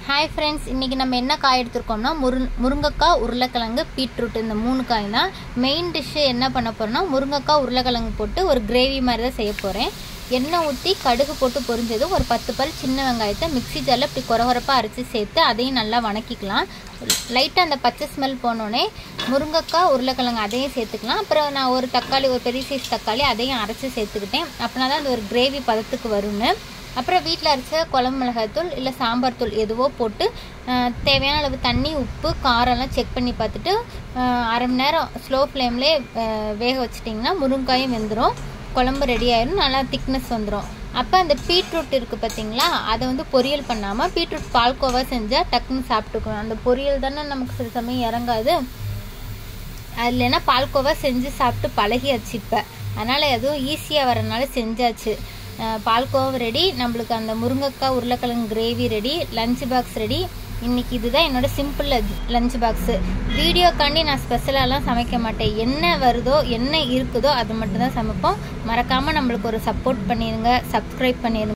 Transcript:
hi friends இன்றைக்கி நம்ம என்ன காய் எடுத்திருக்கோம்னா முரு முருங்கைக்காய் உருளைக்கிழங்கு பீட்ரூட் இந்த மூணு காய் தான் மெயின் டிஷ்ஷு என்ன பண்ண போகிறோம்னா முருங்கைக்காய் உருளைக்கிழங்கு போட்டு ஒரு கிரேவி மாதிரி தான் செய்ய போகிறேன் எண்ணெய் ஊற்றி கடுகு போட்டு பொரிஞ்சதும் ஒரு பத்து பல் சின்ன வெங்காயத்தை மிக்ஸி ஜாரில் இப்படி குறகுறப்பாக அரைச்சி சேர்த்து அதையும் நல்லா வணக்கிக்கலாம் லைட்டாக அந்த பச்சை ஸ்மெல் போனோடனே முருங்கைக்காய் உருளைக்கிழங்கு அதையும் சேர்த்துக்கலாம் அப்புறம் நான் ஒரு தக்காளி ஒரு பெரிய சைஸ் தக்காளி அதையும் அரைச்சி சேர்த்துக்கிட்டேன் அப்படின்னா தான் அந்த ஒரு கிரேவி பதத்துக்கு வரும்னு அப்புறம் வீட்டில் அரைச்ச குழம்பு மிளகாய்த்தூள் இல்லை சாம்பார் தூள் எதுவோ போட்டு அஹ், தேவையான அளவு தண்ணி உப்பு காரம்லாம் செக் பண்ணி பார்த்துட்டு அஹ், அரை மணி நேரம் ஸ்லோ ஃப்ளேம்லே வேக வச்சிட்டிங்கன்னா முருங்காயும் வெந்துடும் குழம்பு ரெடி ஆயிடும் நல்லா திக்னஸ் வந்துடும் அப்போ அந்த பீட்ரூட் இருக்குது பார்த்தீங்களா அதை வந்து பொரியல் பண்ணாமல் பீட்ரூட் பால்கோவா செஞ்சால் டக்குன்னு சாப்பிட்டுக்கணும் அந்த பொரியல் தானே நமக்கு சில சமயம் இறங்காது அது இல்லைன்னா பால்கோவா செஞ்சு சாப்பிட்டு பழகியாச்சு இப்போ அதனால் எதுவும் ஈஸியாக வரனால செஞ்சாச்சு அஹ் பால்கோவா ரெடி நம்மளுக்கு அந்த முருங்கைக்காய் உருளைக்கிழங்கு gravy ready lunch box ready இன்னைக்கு இதுதான் என்னோட சிம்பிள் லஞ்ச் பாக்ஸு வீடியோக்காண்டி நான் ஸ்பெஷலாலாம் சமைக்க மாட்டேன் என்ன வருதோ என்ன இருக்குதோ அது மட்டும் தான் சமைப்போம் மறக்காமல் நம்மளுக்கு ஒரு சப்போர்ட் பண்ணிடுங்க சப்ஸ்கிரைப் பண்ணிடுங்க